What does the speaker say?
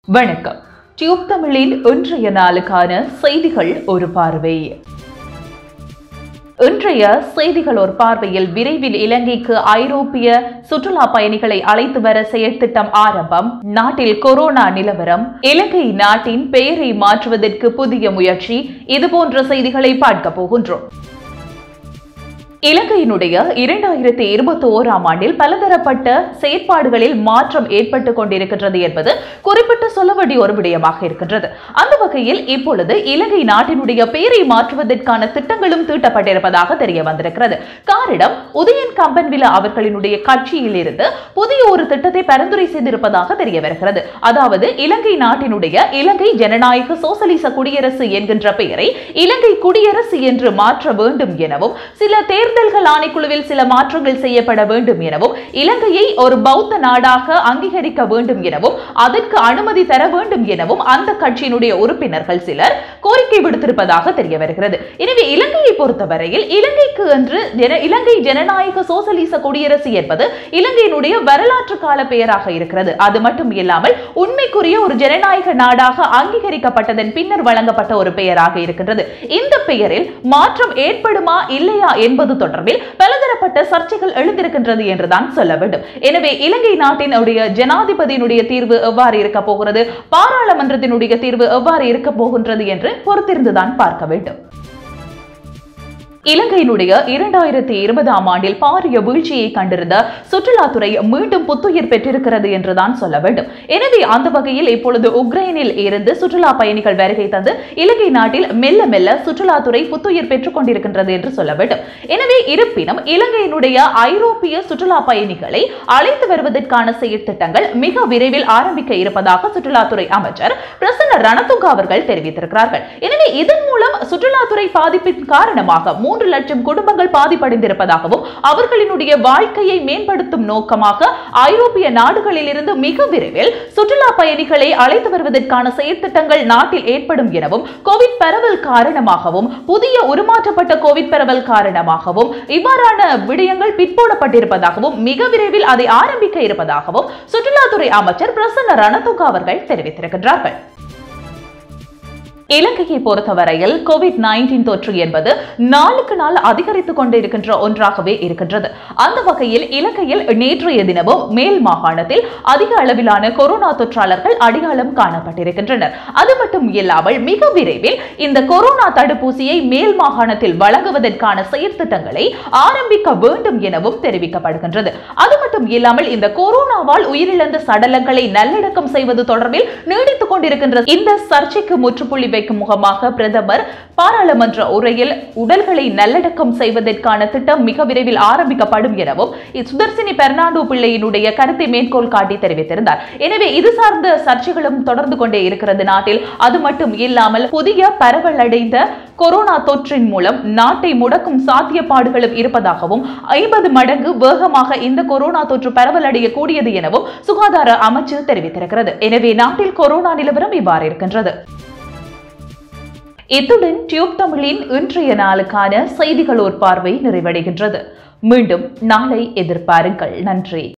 வணக்கம் டியூப் தமிழின் இன்றைய நாளுக்கான செய்திகள் ஒரு பார்வை இன்றைய செய்திகள் ஒரு பார்வையில் விரைவில் இலங்கைக்கு ஐரோப்பிய சுற்றுலா பயணிகளை அழைத்து வர செயற்திட்டம் ஆரம்பம் நாட்டில் கொரோனா நிலவரம் இலங்கை நாட்டின் பெயரை மாற்றுவதற்கு புதிய முயற்சி இதுபோன்ற செய்திகளை பார்க்க போகின்றோம் இலங்கையினுடைய இரண்டாயிரத்தி இருபத்தி ஓராம் ஆண்டில் பலதரப்பட்ட செயற்பாடுகளில் மாற்றம் ஏற்பட்டுக் கொண்டிருக்கின்றது என்பது குறிப்பிட்டு சொல்ல வேண்டிய ஒரு விடயமாக இருக்கின்றது அந்த வகையில் இப்பொழுது இலங்கை நாட்டினுடைய பெயரை மாற்றுவதற்கான திட்டங்களும் தீட்டப்பட்டிருப்பதாக தெரிய வந்திருக்கிறது காரணம் உதயன் கம்பன்வில அவர்களினுடைய கட்சியில் இருந்து புதிய ஒரு திட்டத்தை பரிந்துரை செய்திருப்பதாக தெரிய வருகிறது அதாவது இலங்கை நாட்டினுடைய இலங்கை ஜனநாயக சோசலிச குடியரசு என்கின்ற பெயரை இலங்கை குடியரசு என்று மாற்ற வேண்டும் எனவும் சில தேர்தல்கள் ஆணைக்குழுவில் சில மாற்றங்கள் செய்யப்பட வேண்டும் எனவும் இலங்கையை ஒரு பௌத்த நாடாக அங்கீகரிக்க வேண்டும் எனவும் அதற்கு அனுமதி தர வேண்டும் எனவும் அந்த கட்சியினுடைய உறுப்பினர்கள் சிலர் கோரிக்கை விடுத்திருப்பதாக தெரிய வருகிறது எனவே இலங்கையை பொறுத்தவரையில் இலங்கைக்கு என்று ஜன- இலங்கை ஜனநாயக சோசலிச குடியரசு என்பது இலங்கையினுடைய வரலாற்று கால பெயராக இருக்கிறது அது மட்டும் இல்லாமல் உண்மைக்குரிய ஒரு ஜனநாயக நாடாக அங்கீகரிக்கப்பட்டதன் பின்னர் வழங்கப்பட்ட ஒரு பெயராக இருக்கின்றது இந்த பெயரில் மாற்றம் ஏற்படுமா இல்லையா என்பது தொடர்பில் பலதரப்பட்ட சர்ச்சைகள் எழுந்திருக்கின்றது என்றுதான் சொல்ல வேண்டும் எனவே இலங்கை நாட்டினுடைய ஜனாதிபதியினுடைய தீர்வு எவ்வாறு இருக்க போகிறது பாராளுமன்றத்தினுடைய தீர்வு எவ்வாறு இருக்க போகின்றது என்று பொறுத்திருந்துதான் பார்க்க வேண்டும் இலங்கையினுடைய இரண்டாயிரத்தி இருபதாம் ஆண்டில் பாரிய வீழ்ச்சியை கண்டிருந்த சுற்றுலாத்துறை மீண்டும் புத்துயிர் பெற்றிருக்கிறது என்றுதான் சொல்ல வேண்டும் எனவே அந்த வகையில் இப்பொழுது உக்ரைனில் இருந்து சுற்றுலா பயணிகள் வருகை தந்து இலங்கை நாட்டில் மெல்ல மெல்ல சுற்றுலாத்துறை புத்துயிர் பெற்றுக் கொண்டிருக்கின்றது என்று சொல்ல வேண்டும் எனவே இருப்பினும் இலங்கையினுடைய ஐரோப்பிய சுற்றுலா பயணிகளை அழைத்து வருவதற்கான செயற்திட்டங்கள் மிக விரைவில் ஆரம்பிக்க இருப்பதாக சுற்றுலாத்துறை அமைச்சர் பிரசன்ன ரணதுங்க அவர்கள் தெரிவித்திருக்கிறார்கள் எனவே இதன் மூலம் சுற்றுலாத்துறை பாதிப்பின் காரணமாக மூன்று லட்சம் குடும்பங்கள் பாதிப்படைந்திருப்பதாகவும் அவர்களினுடைய வாழ்க்கையை மேம்படுத்தும் நோக்கமாக ஐரோப்பிய நாடுகளில் இருந்து மிக விரைவில் சுற்றுலா பயணிகளை அழைத்து வருவதற்கான செயற்திட்டங்கள் நாட்டில் ஏற்படும் எனவும் கோவிட் பரவல் காரணமாகவும் புதிய உருமாற்றப்பட்ட கோவிட் பரவல் காரணமாகவும் இவ்வாறான விடயங்கள் பிற்போடப்பட்டிருப்பதாகவும் மிக விரைவில் அதை ஆரம்பிக்க இருப்பதாகவும் சுற்றுலாத்துறை அமைச்சர் பிரசன்ன ரணதுங்க அவர்கள் தெரிவித்திருக்கின்றார்கள் இலங்கையை பொறுத்தவரையில் கோவிட் 19 தொற்று என்பது நாளுக்கு நாள் அதிகரித்துக் கொண்டிருக்கின்ற ஒன்றாகவே இருக்கின்றது அந்த வகையில் இலங்கையில் நேற்றைய தினமும் மேல் மாகாணத்தில் அதிக அளவிலான கொரோனா தொற்றாளர்கள் அடையாளம் காணப்பட்டிருக்கின்றனர் அது மட்டும் இல்லாமல் மிக விரைவில் இந்த கொரோனா தடுப்பூசியை மேல் மாகாணத்தில் வழங்குவதற்கான செயற்திட்டங்களை ஆரம்பிக்க வேண்டும் எனவும் தெரிவிக்கப்படுகின்றது அது மட்டும் இல்லாமல் இந்த கொரோனாவால் உயிரிழந்த சடலங்களை நல்லடக்கம் செய்வது தொடர்பில் நீடித்துக் கொண்டிருக்கின்ற இந்த சர்ச்சைக்கு முற்றுப்புள்ளி வைக்கும் முகமாக பிரதமர் பாராளுமன்ற உரையில் உடல்களை நல்லடக்கம் செய்வதற்கான திட்டம் மிக விரைவில் ஆரம்பிக்கப்படும் எனவும் சுதர்சினி பெர்னாண்டோ பிள்ளையினுடைய கருத்தை மேற்கோள் காட்டி தெரிவித்திருந்தார் எனவே இது சார்ந்த சர்ச்சைகளும் தொடர்ந்து கொண்டே இருக்கிறது நாட்டில் அது மட்டும் இல்லாமல் புதிய பரவல் அடைந்த கொரோனா தொற்றின் மூலம் நாட்டை முடக்கும் சாத்தியப்பாடுகளும் இருப்பதாகவும் ஐம்பது மடங்கு வேகமாக இந்த கொரோனா தொற்று பரவலடைய கூடியது எனவும் சுகாதார அமைச்சு தெரிவித்திருக்கிறது எனவே நாட்டில் கொரோனா நிலவரம் இவ்வாறு இருக்கின்றது இத்துடன் டியூப் தமிழின் இன்றைய நாளுக்கான செய்திகள் ஒரு பார்வை நிறைவடைகின்றது மீண்டும் நாளை எதிர்பாருங்கள் நன்றி